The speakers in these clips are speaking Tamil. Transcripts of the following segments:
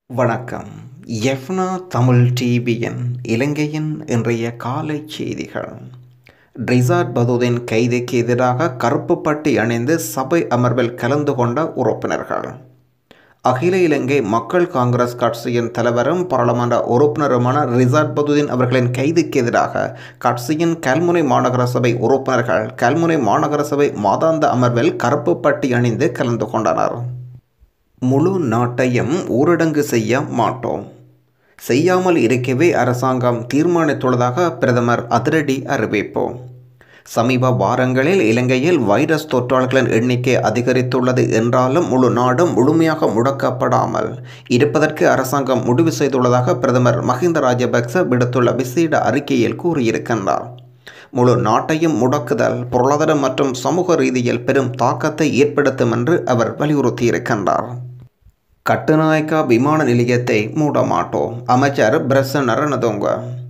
வணக்கம் எஃப்னா தமிழ் டிவியின் இலங்கையின் இன்றைய காலை செய்திகள் ரிசார்ட் பதூதின் கைதுக்கு எதிராக கருப்பு பட்டி அணிந்து சபை அமர்வில் கலந்து கொண்ட உறுப்பினர்கள் அகில இலங்கை மக்கள் காங்கிரஸ் கட்சியின் தலைவரும் பாராளுமன்ற உறுப்பினருமான ரிசார்ட் பதுதீன் அவர்களின் கைதுக்கு எதிராக கட்சியின் கல்முனை மாநகர சபை உறுப்பினர்கள் கல்முனை மாநகர சபை மாதாந்த அமர்வில் கருப்பு பட்டி அணிந்து கலந்து கொண்டனர் முழு நாட்டையும் ஊரடங்கு செய்ய மாட்டோம் செய்யாமல் இருக்கவே அரசாங்கம் தீர்மானித்துள்ளதாக பிரதமர் அதிரடி அறிவிப்பு சமீப வாரங்களில் இலங்கையில் வைரஸ் தொற்றாளர்களின் எண்ணிக்கை அதிகரித்துள்ளது என்றாலும் முழு நாடும் முழுமையாக முடக்கப்படாமல் இருப்பதற்கு அரசாங்கம் முடிவு செய்துள்ளதாக பிரதமர் மஹிந்த ராஜபக்ச விடுத்துள்ள விசேட அறிக்கையில் கூறியிருக்கின்றார் முழு நாட்டையும் முடக்குதல் பொருளாதார மற்றும் சமூக ரீதியில் பெரும் தாக்கத்தை ஏற்படுத்தும் என்று அவர் வலியுறுத்தியிருக்கின்றார் கட்டுநாயக்கா விமான நிலையத்தை மூட மாட்டோம் அமைச்சர் பிரசன் ரணதுங்க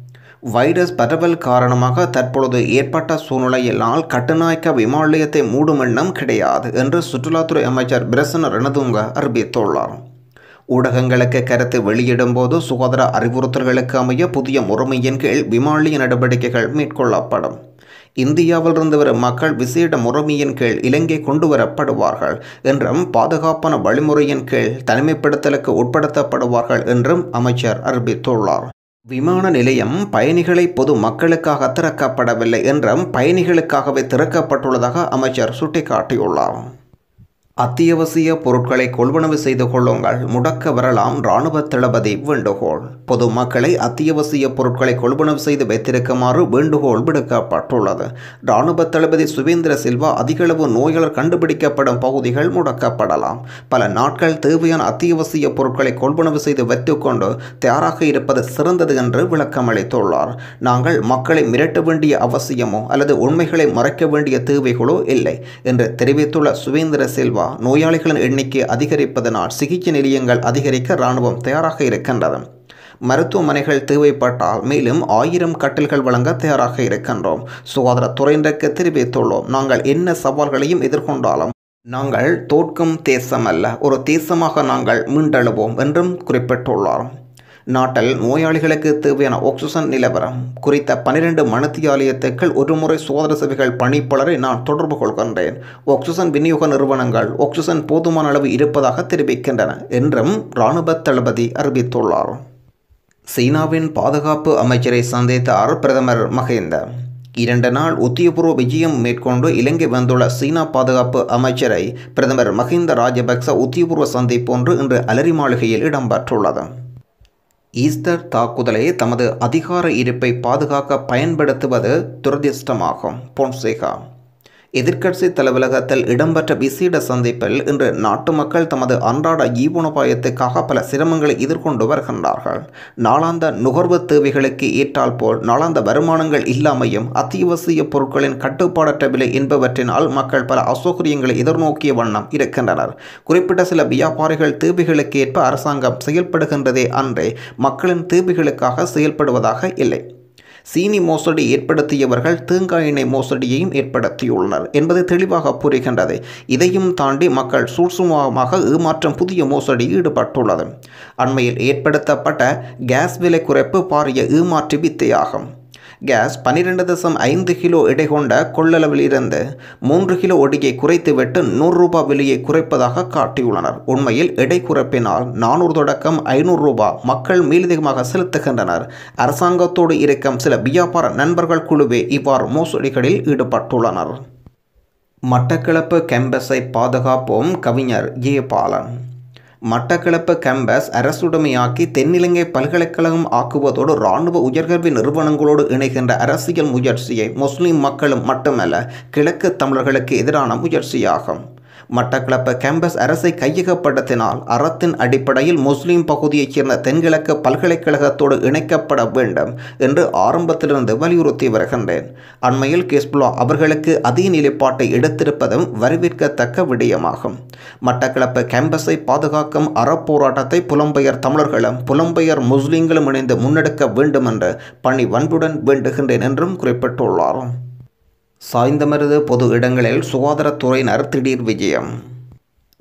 வைரஸ் பரவல் காரணமாக தற்பொழுது ஏற்பட்ட சூழ்நிலையினால் கட்டுநாயக்க விமான நிலையத்தை மூடும் எண்ணம் கிடையாது என்று சுற்றுலாத்துறை அமைச்சர் பிரசன் ரணதுங்க அறிவித்துள்ளார் ஊடகங்களுக்கு கருத்து வெளியிடும்போது சுகாதார அறிவுறுத்தல்களுக்கு அமைய புதிய முறைமையின் கீழ் விமானிய நடவடிக்கைகள் மேற்கொள்ளப்படும் இந்தியாவிலிருந்து வரும் மக்கள் விசேட முறைமையின் கீழ் இலங்கை கொண்டு வரப்படுவார்கள் என்றும் பாதுகாப்பான வழிமுறையின் கீழ் தனிமைப்படுத்தலுக்கு உட்படுத்தப்படுவார்கள் என்றும் அமைச்சர் அறிவித்துள்ளார் விமான நிலையம் பயணிகளை பொது மக்களுக்காக திறக்கப்படவில்லை என்றும் பயணிகளுக்காகவே திறக்கப்பட்டுள்ளதாக அமைச்சர் சுட்டிக்காட்டியுள்ளார் அத்தியாவசிய பொருட்களை கொள்வனவு செய்து கொள்ளுங்கள் முடக்க வரலாம் இராணுவ தளபதி வேண்டுகோள் பொதுமக்களை அத்தியாவசிய பொருட்களை கொள்வனவு செய்து வைத்திருக்குமாறு வேண்டுகோள் விடுக்கப்பட்டுள்ளது இராணுவ தளபதி சுவேந்திர சில்வா அதிகளவு நோயாளர் கண்டுபிடிக்கப்படும் பகுதிகள் முடக்கப்படலாம் பல நாட்கள் தேவையான அத்தியாவசிய பொருட்களை கொள்வனவு செய்து வைத்துக்கொண்டு தயாராக இருப்பது சிறந்தது என்று விளக்கம் அளித்துள்ளார் நாங்கள் மக்களை மிரட்ட வேண்டிய அவசியமோ அல்லது உண்மைகளை மறைக்க வேண்டிய தேவைகளோ இல்லை என்று தெரிவித்துள்ள சுவேந்திர சில்வா நோயாளிகளின் எண்ணிக்கை அதிகரிப்பதனால் சிகிச்சை நிலையங்கள் அதிகரிக்க இராணுவம் தயாராக இருக்கின்றது மருத்துவமனைகள் தேவைப்பட்டால் மேலும் ஆயிரம் கட்டில்கள் வழங்க தயாராக இருக்கின்றோம் சுகாதாரத்துறையினருக்கு தெரிவித்துள்ளோம் நாங்கள் என்ன சவால்களையும் எதிர்கொண்டாலும் நாங்கள் தோற்கும் தேசம் அல்ல ஒரு தேசமாக நாங்கள் மீண்டெழுவோம் என்றும் குறிப்பிட்டுள்ளார் நாட்டில் நோயாளிகளுக்கு தேவையான ஆக்சிஜன் நிலவரம் குறித்த பனிரெண்டு மனத்தியாலயத்துக்கள் ஒருமுறை சுகாதார சேவைகள் பணிப்பாளரை நான் தொடர்பு கொள்கின்றேன் ஆக்சிஜன் விநியோக நிறுவனங்கள் ஆக்சிஜன் போதுமான அளவு இருப்பதாக தெரிவிக்கின்றன என்றும் இராணுவ தளபதி அறிவித்துள்ளார் சீனாவின் பாதுகாப்பு அமைச்சரை சந்தித்தார் பிரதமர் மஹிந்த இரண்டு நாள் உத்தியபூர்வ விஜயம் மேற்கொண்டு இலங்கை வந்துள்ள சீனா பாதுகாப்பு அமைச்சரை பிரதமர் மஹிந்த ராஜபக்ச உத்தியபூர்வ சந்திப்பு ஒன்று இன்று அலரி மாளிகையில் இடம்பெற்றுள்ளது ஈஸ்டர் தாக்குதலை தமது அதிகார இருப்பை பாதுகாக்க பயன்படுத்துவது துரதிர்ஷ்டமாகும் பொன்சேகா எதிர்க்கட்சி தலைவலகத்தில் இடம்பெற்ற விசேட சந்திப்பில் இன்று நாட்டு மக்கள் தமது அன்றாட ஈவோனபாயத்துக்காக பல சிரமங்களை எதிர்கொண்டு வருகின்றார்கள் நாளாந்த நுகர்வு தேவைகளுக்கு ஏற்றால் போல் நாளாந்த வருமானங்கள் இல்லாமையும் அத்தியாவசிய பொருட்களின் கட்டுப்பாடற்ற விலை என்பவற்றினால் மக்கள் பல அசௌகரியங்களை எதிர்நோக்கிய வண்ணம் இருக்கின்றனர் குறிப்பிட்ட சில வியாபாரிகள் தேவைகளுக்கு ஏற்ப அரசாங்கம் செயல்படுகின்றதே அன்றே மக்களின் தேவைகளுக்காக செயல்படுவதாக இல்லை சீனி மோசடி ஏற்படுத்தியவர்கள் தேங்காய் எண்ணெய் மோசடியையும் ஏற்படுத்தியுள்ளனர் என்பது தெளிவாக புரிகின்றது இதையும் தாண்டி மக்கள் சூட்சுமமாக ஏமாற்றம் புதிய மோசடி ஈடுபட்டுள்ளது அண்மையில் ஏற்படுத்தப்பட்ட கேஸ் விலை குறைப்பு பாரிய ஏமாற்று வித்தையாகும் கேஸ் பன்னிரெண்டு தசம் ஐந்து கிலோ எடை கொண்ட கொள்ளளவில் இருந்து மூன்று கிலோ ஒடியை குறைத்துவிட்டு நூறு ரூபாய் விலையை குறைப்பதாக காட்டியுள்ளனர் உண்மையில் எடை குறைப்பினால் நானூறு தொடக்கம் ஐநூறு ரூபாய் மக்கள் மேலதிகமாக செலுத்துகின்றனர் அரசாங்கத்தோடு இருக்கும் சில வியாபார நண்பர்கள் குழுவே இவ்வாறு மோசடிகளில் ஈடுபட்டுள்ளனர் மட்டக்களப்பு கேம்பஸை பாதுகாப்போம் கவிஞர் ஏ பாலன் மட்டக்களப்பு கேம்பஸ் அரசுடைமையாக்கி தென்னிலங்கை பல்கலைக்கழகம் ஆக்குவதோடு இராணுவ உயர்கல்வி நிறுவனங்களோடு இணைகின்ற அரசியல் முயற்சியை முஸ்லிம் மக்களும் மட்டுமல்ல கிழக்கு தமிழர்களுக்கு எதிரான முயற்சியாகும் மட்டக்களப்பு கேம்பஸ் அரசை கையகப்படுத்தினால் அறத்தின் அடிப்படையில் முஸ்லிம் பகுதியைச் சேர்ந்த தென்கிழக்கு பல்கலைக்கழகத்தோடு இணைக்கப்பட வேண்டும் என்று ஆரம்பத்திலிருந்து வலியுறுத்தி வருகின்றேன் அண்மையில் கிஸ்புல்லா அவர்களுக்கு அதே நிலைப்பாட்டை எடுத்திருப்பதும் வரவேற்கத்தக்க விடயமாகும் மட்டக்களப்பு கேம்பஸை பாதுகாக்கும் அறப்போராட்டத்தை புலம்பெயர் தமிழர்களும் புலம்பெயர் முஸ்லிம்களும் இணைந்து முன்னெடுக்க வேண்டும் என்று பணி வன்புடன் வேண்டுகின்றேன் என்றும் குறிப்பிட்டுள்ளார் சாய்ந்தமருது பொது இடங்களில் சுகாதாரத்துறையினர் திடீர் விஜயம்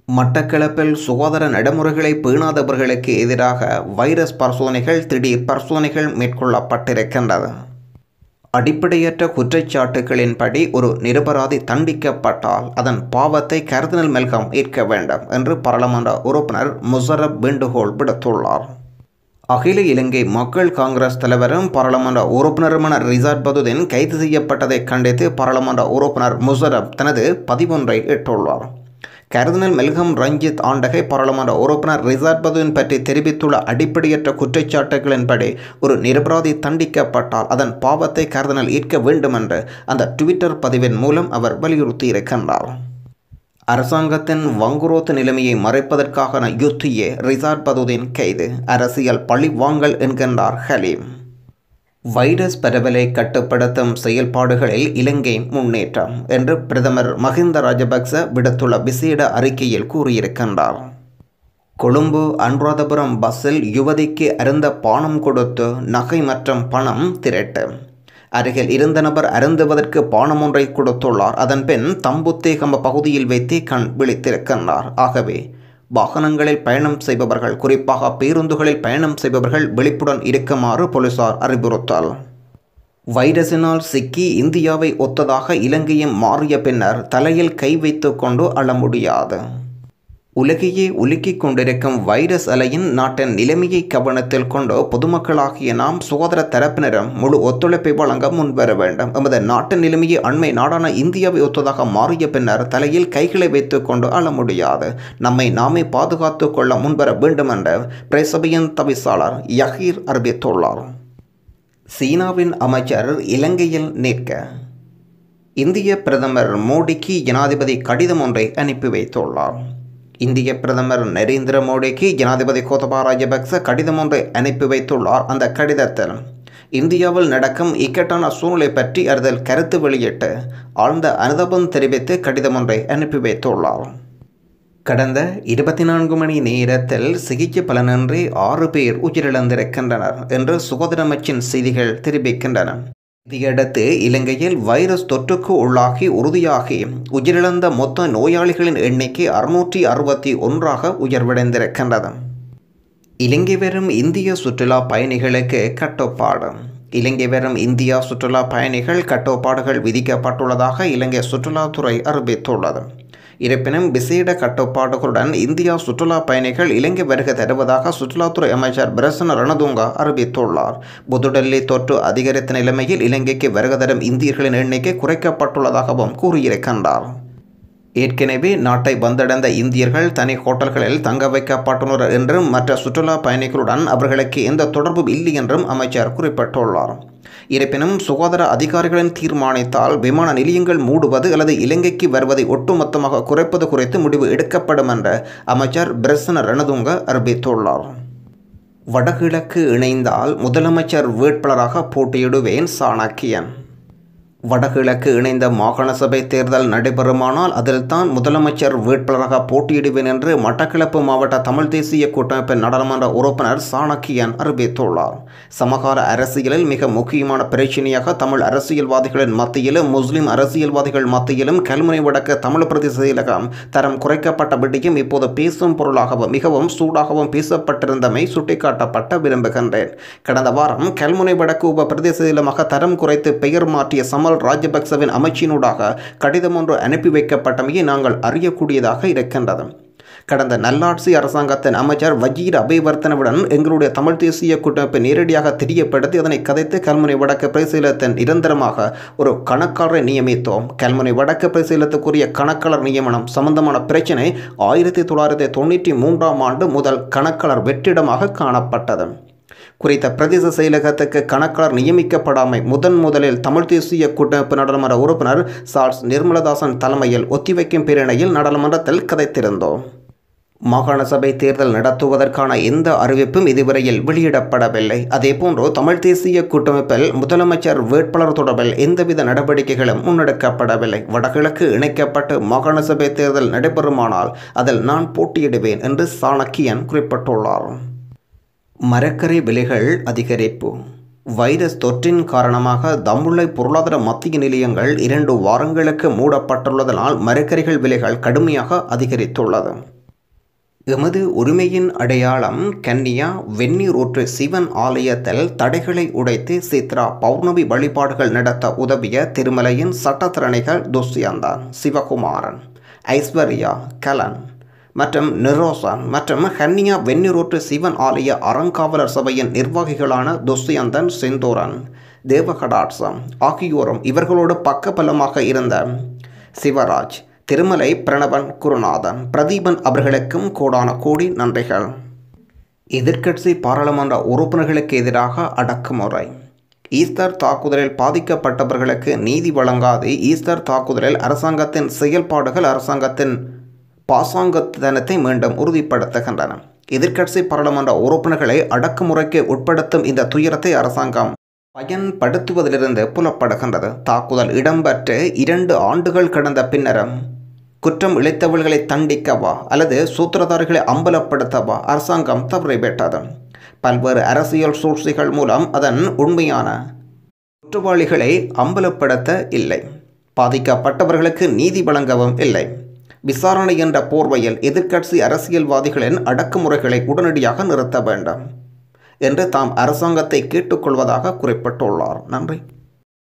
மட்டக்களப்பில் சுகாதார நடைமுறைகளை பேணாதவர்களுக்கு எதிராக வைரஸ் பரிசோதனைகள் திடீர் பரிசோதனைகள் மேற்கொள்ளப்பட்டிருக்கின்றது அடிப்படையற்ற குற்றச்சாட்டுகளின்படி ஒரு நிரபராதி தண்டிக்கப்பட்டால் அதன் பாவத்தை கருதினல் மெல்கம் ஏற்க வேண்டும் என்று பாராளுமன்ற உறுப்பினர் முசரப் வேண்டுகோள் விடுத்துள்ளார் அகில இலங்கை மக்கள் காங்கிரஸ் தலைவரும் பாராளுமன்ற உறுப்பினருமான ரிசார்ட் பதுதீன் கைது செய்யப்பட்டதை கண்டித்து பாராளுமன்ற உறுப்பினர் முசரப் தனது பதிவொன்றை இட்டுள்ளார் கருதினல் மெல்கம் ரஞ்சித் ஆண்டகை பாராளுமன்ற உறுப்பினர் ரிசார்ட் பதுவின் பற்றி தெரிவித்துள்ள அடிப்படையற்ற குற்றச்சாட்டுகளின்படி ஒரு நிரபராதி தண்டிக்கப்பட்டால் அதன் பாவத்தை கருதினல் ஏற்க வேண்டும் என்று அந்த ட்விட்டர் பதிவின் மூலம் அவர் வலியுறுத்தியிருக்கின்றார் அரசாங்கத்தின் வங்குரோத்து நிலைமையை மறைப்பதற்கான யுத்தியே ரிசார்ட் பதுதீன் கைது அரசியல் பழி வாங்கல் என்கின்றார் ஹலீம் வைரஸ் பரவலை கட்டுப்படுத்தும் செயல்பாடுகளில் இலங்கை முன்னேற்றம் என்று பிரதமர் மஹிந்த ராஜபக்ச விடுத்துள்ள விசேட அறிக்கையில் கூறியிருக்கின்றார் கொழும்பு அனுராதபுரம் பஸ்ஸில் யுவதிக்கு அருந்த பானம் கொடுத்து நகை மற்றும் பணம் திரட்டு அருகில் இருந்த நபர் அருந்துவதற்கு பானம் ஒன்றை கொடுத்துள்ளார் அதன் பின் தம்புத்தேகம்ப பகுதியில் வைத்தே கண் விழித்திருக்கின்றார் ஆகவே வாகனங்களில் பயணம் செய்பவர்கள் குறிப்பாக பேருந்துகளில் பயணம் செய்பவர்கள் விழிப்புடன் இருக்குமாறு போலீசார் அறிவுறுத்தல் வைரஸினால் சிக்கி இந்தியாவை ஒத்ததாக இலங்கையும் மாறிய பின்னர் தலையில் கை வைத்து கொண்டு அழ முடியாது உலகையே உலுக்கிக் கொண்டிருக்கும் வைரஸ் அலையின் நாட்டின் நிலைமையை கவனத்தில் கொண்டு பொதுமக்களாகிய நாம் சுகாதார தரப்பினரும் முழு ஒத்துழைப்பை வழங்க முன்வர வேண்டும் எமது நாட்டின் நிலைமையை அண்மை நாடான இந்தியாவை ஒத்ததாக மாறிய பின்னர் தலையில் கைகளை வைத்துக் கொண்டு அழ முடியாது நம்மை நாமே பாதுகாத்து கொள்ள முன்வர வேண்டும் என்ற பிரசபையின் தவிசாளர் யஹீர் அறிவித்துள்ளார் சீனாவின் அமைச்சர் இலங்கையில் நிற்க இந்திய பிரதமர் மோடிக்கு ஜனாதிபதி கடிதம் ஒன்றை அனுப்பி வைத்துள்ளார் இந்திய பிரதமர் நரேந்திர மோடிக்கு ஜனாதிபதி கோத்தபா ராஜபக்ச கடிதம் ஒன்றை அனுப்பி வைத்துள்ளார் அந்த கடிதத்தில் இந்தியாவில் நடக்கும் இக்கட்டான சூழ்நிலை பற்றி அறிதல் கருத்து வெளியிட்டு ஆழ்ந்த அனுதாபம் தெரிவித்து கடிதம் ஒன்றை அனுப்பி வைத்துள்ளார் கடந்த இருபத்தி நான்கு மணி நேரத்தில் சிகிச்சை பலனின்றி ஆறு பேர் உயிரிழந்திருக்கின்றனர் என்று சுகாதார அமைச்சின் செய்திகள் தெரிவிக்கின்றன இதையடுத்து இலங்கையில் வைரஸ் தொற்றுக்கு உள்ளாகி உறுதியாகி உயிரிழந்த மொத்த நோயாளிகளின் எண்ணிக்கை அறுநூற்றி அறுபத்தி ஒன்றாக உயர்வடைந்திருக்கின்றது இலங்கை வரும் இந்திய சுற்றுலா பயணிகளுக்கு கட்டுப்பாடு இலங்கை வரும் இந்தியா சுற்றுலா பயணிகள் கட்டுப்பாடுகள் விதிக்கப்பட்டுள்ளதாக இலங்கை சுற்றுலாத்துறை அறிவித்துள்ளது இருப்பினும் விசேட கட்டுப்பாடுகளுடன் இந்தியா சுற்றுலா பயணிகள் இலங்கை வருகை தருவதாக சுற்றுலாத்துறை அமைச்சர் பிரசன்ன ரணதுங்கா அறிவித்துள்ளார் புதுடெல்லி தொற்று அதிகரித்த நிலைமையில் இலங்கைக்கு வருகை தரும் இந்தியர்களின் எண்ணிக்கை குறைக்கப்பட்டுள்ளதாகவும் கூறியிருக்கின்றார் ஏற்கனவே நாட்டை வந்தடைந்த இந்தியர்கள் தனி ஹோட்டல்களில் தங்க வைக்கப்பட்டுள்ளனர் என்றும் மற்ற சுற்றுலா பயணிகளுடன் அவர்களுக்கு எந்த தொடர்பும் இல்லை என்றும் அமைச்சர் குறிப்பிட்டுள்ளார் இருப்பினும் சுகாதார அதிகாரிகளின் தீர்மானித்தால் விமான நிலையங்கள் மூடுவது அல்லது இலங்கைக்கு வருவதை ஒட்டுமொத்தமாக குறைப்பது குறித்து முடிவு எடுக்கப்படும் என்ற அமைச்சர் பிரசன ரணதுங்க அறிவித்துள்ளார் வடகிழக்கு இணைந்தால் முதலமைச்சர் வேட்பாளராக போட்டியிடுவேன் சாணக்கியன் வடகிழக்கு இணைந்த மாகாண சபை தேர்தல் நடைபெறுமானால் அதில் தான் முதலமைச்சர் வேட்பாளராக போட்டியிடுவேன் என்று மட்டக்களப்பு மாவட்ட தமிழ் தேசிய கூட்டமைப்பின் நாடாளுமன்ற உறுப்பினர் சாணக்கியன் அறிவித்துள்ளார் சமகால அரசியலில் மிக முக்கியமான பிரச்சனையாக தமிழ் அரசியல்வாதிகளின் மத்தியிலும் முஸ்லிம் அரசியல்வாதிகள் மத்தியிலும் கல்முனை வடக்கு தமிழ் பிரதேச செயலகம் தரம் குறைக்கப்பட்ட விடயம் இப்போது பேசும் பொருளாகவும் மிகவும் சூடாகவும் பேசப்பட்டிருந்தமை சுட்டிக்காட்டப்பட்ட விரும்புகின்றேன் கடந்த வாரம் கல்முனை வடக்கு உப பிரதேச செயலமாக தரம் குறைத்து பெயர் மாற்றிய சமல் ராஜபக்சவின் அமைச்சினூடாக கடிதம் ஒன்று அனுப்பி வைக்கப்பட்டமையை நாங்கள் அறியக்கூடியதாக இருக்கின்றது கடந்த நல்லாட்சி அரசாங்கத்தின் அமைச்சர் வஜீர் அபேவர்த்தனவுடன் எங்களுடைய தமிழ் தேசிய கூட்டமைப்பை நேரடியாக தெரியப்படுத்தி அதனை கதைத்து கல்முனை வடக்கு பிரசீலத்தின் நிரந்தரமாக ஒரு கணக்காளரை நியமித்தோம் கல்முனை வடக்கு பிரசீலத்துக்குரிய கணக்காளர் நியமனம் சம்பந்தமான பிரச்சினை ஆயிரத்தி தொள்ளாயிரத்தி தொண்ணூற்றி மூன்றாம் ஆண்டு முதல் கணக்காளர் வெற்றிடமாக காணப்பட்டது குறித்த பிரதேச செயலகத்துக்கு கணக்காளர் நியமிக்கப்படாமை முதன் முதலில் தமிழ் தேசிய கூட்டமைப்பு நாடாளுமன்ற உறுப்பினர் சார்ஸ் நிர்மலதாசன் தலைமையில் ஒத்திவைக்கும் பேரணியில் நாடாளுமன்றத்தில் கதைத்திருந்தோம் மாகாண சபை தேர்தல் நடத்துவதற்கான எந்த அறிவிப்பும் இதுவரையில் வெளியிடப்படவில்லை அதேபோன்று தமிழ் தேசிய கூட்டமைப்பில் முதலமைச்சர் வேட்பாளர் தொடர்பில் எந்தவித நடவடிக்கைகளும் முன்னெடுக்கப்படவில்லை வடகிழக்கு இணைக்கப்பட்டு மாகாண சபை தேர்தல் நடைபெறுமானால் அதில் நான் போட்டியிடுவேன் என்று சாணக்கியன் குறிப்பிட்டுள்ளார் மரக்கரை விலைகள் அதிகரிப்பு வைரஸ் தொற்றின் காரணமாக தம்புள்ளை பொருளாதார மத்திய நிலையங்கள் இரண்டு வாரங்களுக்கு மூடப்பட்டுள்ளதனால் மரக்கறிகள் விலைகள் கடுமையாக அதிகரித்துள்ளது எமது உரிமையின் அடையாளம் கன்னியா வெந்நீர் ஊற்று சிவன் ஆலயத்தில் தடைகளை உடைத்து சித்ரா பௌர்ணமி வழிபாடுகள் நடத்த உதவிய திருமலையின் சட்டத்திறனைகள் துஷ்யந்தான் சிவகுமாரன் ஐஸ்வர்யா கலன் மற்றும் நிரோசான் மற்றும் ஹன்னியா வெந்நீரூற்று சிவன் ஆலய அறங்காவலர் சபையின் நிர்வாகிகளான துஷ்யந்தன் செந்தூரன் தேவகடாட்சம் ஆகியோரும் இவர்களோடு பக்கபலமாக இருந்த சிவராஜ் திருமலை பிரணவன் குருநாதன் பிரதீபன் அவர்களுக்கும் கோடான கோடி நன்றிகள் எதிர்க்கட்சி பாராளுமன்ற உறுப்பினர்களுக்கு எதிராக அடக்குமுறை ஈஸ்டர் தாக்குதலில் பாதிக்கப்பட்டவர்களுக்கு நீதி வழங்காது ஈஸ்டர் தாக்குதலில் அரசாங்கத்தின் செயல்பாடுகள் அரசாங்கத்தின் பாசாங்கத்தனத்தை மீண்டும் உறுதிப்படுத்துகின்றன எதிர்க்கட்சி பாராளுமன்ற உறுப்பினர்களை அடக்குமுறைக்கு உட்படுத்தும் இந்த துயரத்தை அரசாங்கம் பயன்படுத்துவதிலிருந்து புலப்படுகின்றது தாக்குதல் இடம்பெற்று இரண்டு ஆண்டுகள் கடந்த பின்னரும் குற்றம் இழைத்தவர்களை தண்டிக்கவா அல்லது சூத்திரதாரிகளை அம்பலப்படுத்தவா அரசாங்கம் தவறிவிட்டது பல்வேறு அரசியல் சூழ்ச்சிகள் மூலம் அதன் உண்மையான குற்றவாளிகளை அம்பலப்படுத்த இல்லை பாதிக்கப்பட்டவர்களுக்கு நீதி வழங்கவும் இல்லை விசாரணை என்ற போர்வையில் எதிர்க்கட்சி அரசியல்வாதிகளின் அடக்குமுறைகளை உடனடியாக நிறுத்த வேண்டும் என்று தாம் அரசாங்கத்தை கேட்டுக்கொள்வதாக குறிப்பிட்டுள்ளார் நன்றி